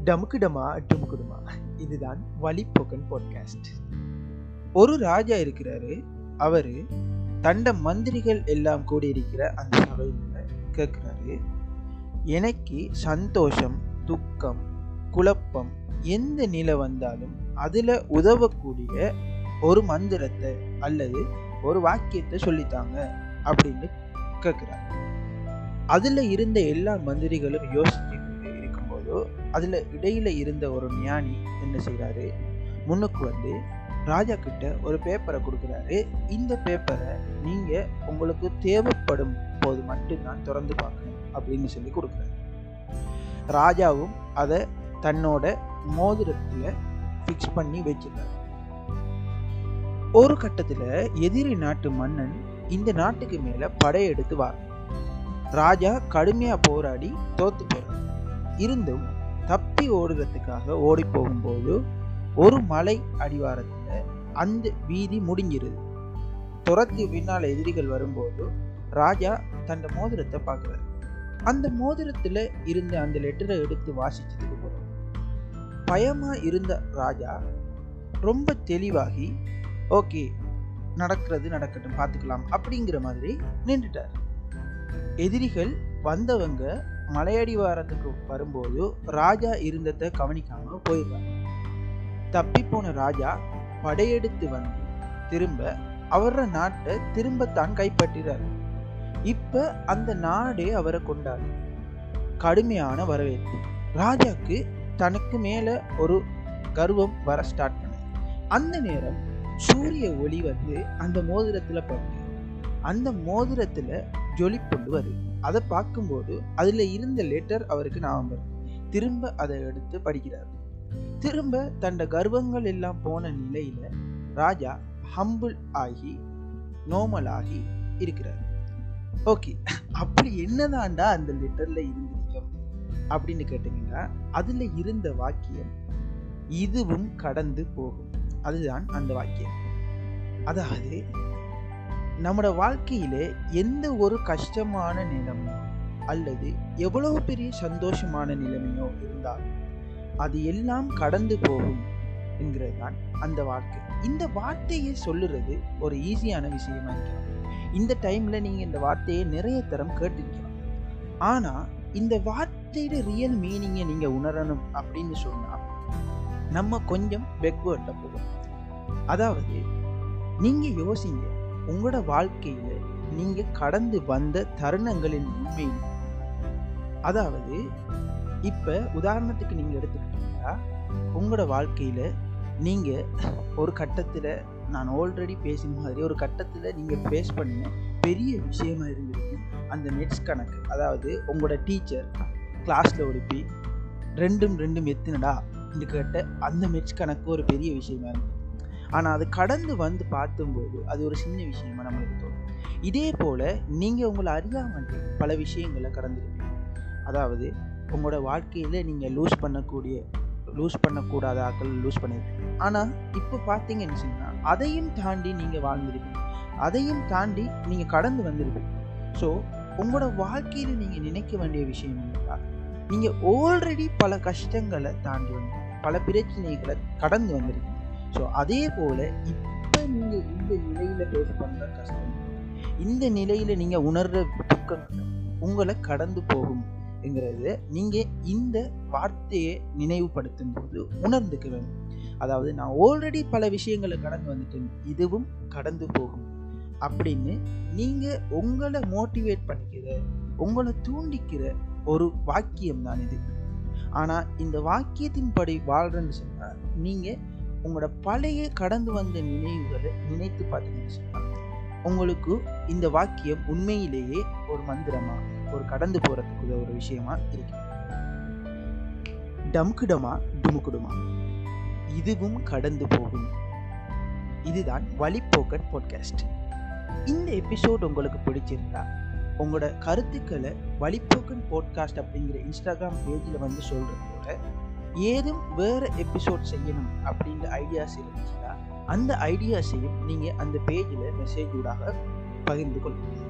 டமுக்குடமா டுமுக்குடுமா இதுதான் வழிப்போக்கன் பாட்காஸ்ட் ஒரு ராஜா இருக்கிறாரு அவரு தண்ட மந்திரிகள் எல்லாம் கூடியிருக்கிற அந்த சபையில் கேட்குறாரு எனக்கு சந்தோஷம் துக்கம் குழப்பம் எந்த நிலை வந்தாலும் அதில் உதவக்கூடிய ஒரு மந்திரத்தை அல்லது ஒரு வாக்கியத்தை சொல்லித்தாங்க அப்படின்னு கேட்குறாரு அதில் இருந்த எல்லா மந்திரிகளும் யோசிச்சுக்கிட்டு இருக்கும்போது அதில் இடையில இருந்த ஒரு ஞானி என்ன செய்கிறாரு முன்னுக்கு வந்து ராஜா கிட்ட ஒரு பேப்பரை கொடுக்குறாரு இந்த பேப்பரை நீங்கள் உங்களுக்கு தேவைப்படும் போது மட்டும்தான் திறந்து பார்க்கணும் அப்படின்னு சொல்லி கொடுக்குறாரு ராஜாவும் அதை தன்னோட மோதிரத்தில் ஃபிக்ஸ் பண்ணி வச்சிருக்காரு ஒரு கட்டத்தில் எதிரி நாட்டு மன்னன் இந்த நாட்டுக்கு மேலே படையெடுத்து வார் ராஜா கடுமையாக போராடி தோத்து போறார் இருந்தும் தப்பி ஓடுறதுக்காக ஓடி போகும்போது ஒரு மலை அடிவாரத்தில் அந்த வீதி முடிஞ்சிருது துரத்தி பின்னால் எதிரிகள் வரும்போது ராஜா தன் மோதிரத்தை பார்க்குறாரு அந்த மோதிரத்தில் இருந்த அந்த லெட்டரை எடுத்து வாசிச்சதுக்கு போகிறார் பயமா இருந்த ராஜா ரொம்ப தெளிவாகி ஓகே நடக்கிறது நடக்கட்டும் பார்த்துக்கலாம் அப்படிங்கிற மாதிரி நின்றுட்டார் எதிரிகள் வந்தவங்க மலையடிவாரத்துக்கு வரும்போது ராஜா இருந்ததை கவனிக்காம போயிடுறாங்க தப்பி போன ராஜா படையெடுத்து வந்து திரும்ப அவர நாட்டை திரும்பத்தான் கைப்பற்றிறாரு இப்ப அந்த நாடே அவரை கொண்டாடு கடுமையான வரவேற்பு ராஜாக்கு தனக்கு மேல ஒரு கர்வம் வர ஸ்டார்ட் பண்ண அந்த நேரம் சூரிய ஒளி வந்து அந்த மோதிரத்துல பட்டு அந்த மோதிரத்துல ஜொலிப்புண்டு வருது அதை பார்க்கும்போது அதுல இருந்த லெட்டர் அவருக்கு ஞாபகம் வருது திரும்ப அதை எடுத்து படிக்கிறார் திரும்ப தண்ட கர்வங்கள் எல்லாம் போன நிலையில ராஜா ஹம்பிள் ஆகி நோமல் ஆகி இருக்கிறார் ஓகே அப்படி என்னதான்டா அந்த லெட்டர்ல இருந்திருக்கும் அப்படின்னு கேட்டீங்கன்னா அதுல இருந்த வாக்கியம் இதுவும் கடந்து போகும் அதுதான் அந்த வாக்கியம் அதாவது நம்மளோட வாழ்க்கையில எந்த ஒரு கஷ்டமான நிலைமையோ அல்லது எவ்வளவு பெரிய சந்தோஷமான நிலைமையோ இருந்தாலும் அது எல்லாம் கடந்து போகும் என்கிறது தான் அந்த வார்த்தை இந்த வார்த்தையை சொல்லுறது ஒரு ஈஸியான விஷயமா இருக்கலாம் இந்த டைம்ல நீங்க இந்த வார்த்தையை நிறைய தரம் கேட்டிருக்கலாம் ஆனா இந்த வார்த்தையோட ரியல் மீனிங்கை நீங்க உணரணும் அப்படின்னு சொன்னா நம்ம கொஞ்சம் பெக்வேர்ட்ல போகும் அதாவது நீங்க யோசிங்க உங்களோட வாழ்க்கையில நீங்க கடந்து வந்த தருணங்களின் உண்மை அதாவது இப்ப உதாரணத்துக்கு நீங்க எடுத்துக்கிட்டீங்கன்னா உங்களோட வாழ்க்கையில நீங்க ஒரு கட்டத்துல நான் ஆல்ரெடி பேசின மாதிரி ஒரு கட்டத்துல நீங்க ஃபேஸ் பண்ண பெரிய விஷயமா இருந்திருக்கு அந்த நெட்ஸ் கணக்கு அதாவது உங்களோட டீச்சர் கிளாஸ்ல ஒழுப்பி ரெண்டும் ரெண்டும் எத்தினடா என்று கேட்ட அந்த மெட்ஸ் கணக்கு ஒரு பெரிய விஷயமா இருந்தது ஆனால் அது கடந்து வந்து பார்த்தும்போது அது ஒரு சின்ன விஷயமா நம்மளுக்கு தோணும் இதே போல் நீங்கள் உங்களை அறியாமல் பல விஷயங்களை கடந்துருப்பீங்க அதாவது உங்களோட வாழ்க்கையில் நீங்கள் லூஸ் பண்ணக்கூடிய லூஸ் பண்ணக்கூடாத ஆக்கள் லூஸ் பண்ணியிருப்பீங்க ஆனால் இப்போ பார்த்தீங்கன்னு சொன்னால் அதையும் தாண்டி நீங்கள் வாழ்ந்துருப்பீங்க அதையும் தாண்டி நீங்கள் கடந்து வந்திருப்பீங்க ஸோ உங்களோட வாழ்க்கையில் நீங்கள் நினைக்க வேண்டிய விஷயம் என்னன்னா நீங்கள் ஆல்ரெடி பல கஷ்டங்களை தாண்டி வந்து பல பிரச்சனைகளை கடந்து வந்திருக்கீங்க ஸோ அதே போல் இப்போ நீங்கள் இந்த நிலையில் ஃபேஸ் பண்ணுற கஷ்டம் இந்த நிலையில் நீங்கள் உணர்கிற துக்கங்கள் உங்களை கடந்து போகும் என்கிறத நீங்கள் இந்த வார்த்தையை நினைவுபடுத்தும் போது உணர்ந்துக்க வேண்டும் அதாவது நான் ஆல்ரெடி பல விஷயங்களை கடந்து வந்துட்டேன் இதுவும் கடந்து போகும் அப்படின்னு நீங்கள் உங்களை மோட்டிவேட் பண்ணிக்கிற உங்களை தூண்டிக்கிற ஒரு வாக்கியம் தான் இது ஆனால் இந்த வாக்கியத்தின்படி வாழ்றேன்னு சொன்னால் நீங்கள் உங்களோட பழைய கடந்து வந்த நினைவுகளை நினைத்து பார்த்தீங்கன்னு சொன்னால் உங்களுக்கு இந்த வாக்கியம் உண்மையிலேயே ஒரு மந்திரமா ஒரு கடந்து போறதுக்கு ஒரு விஷயமா இருக்கு டம்குடமா டுமுக்குடுமா இதுவும் கடந்து போகும் இதுதான் வழிப்போக்கன் பாட்காஸ்ட் இந்த எபிசோட் உங்களுக்கு பிடிச்சிருந்தா உங்களோட கருத்துக்களை வழிப்போக்கன் பாட்காஸ்ட் அப்படிங்கிற இன்ஸ்டாகிராம் பேஜில் வந்து சொல்கிறதோட ஏதும் வேறு எபிசோட் செய்யணும் அப்படிங்கிற ஐடியாஸ் இருந்துச்சுன்னா அந்த ஐடியாஸையும் நீங்கள் அந்த பேஜில் மெசேஜ் ஊடாக பகிர்ந்து கொள்ளுங்கள்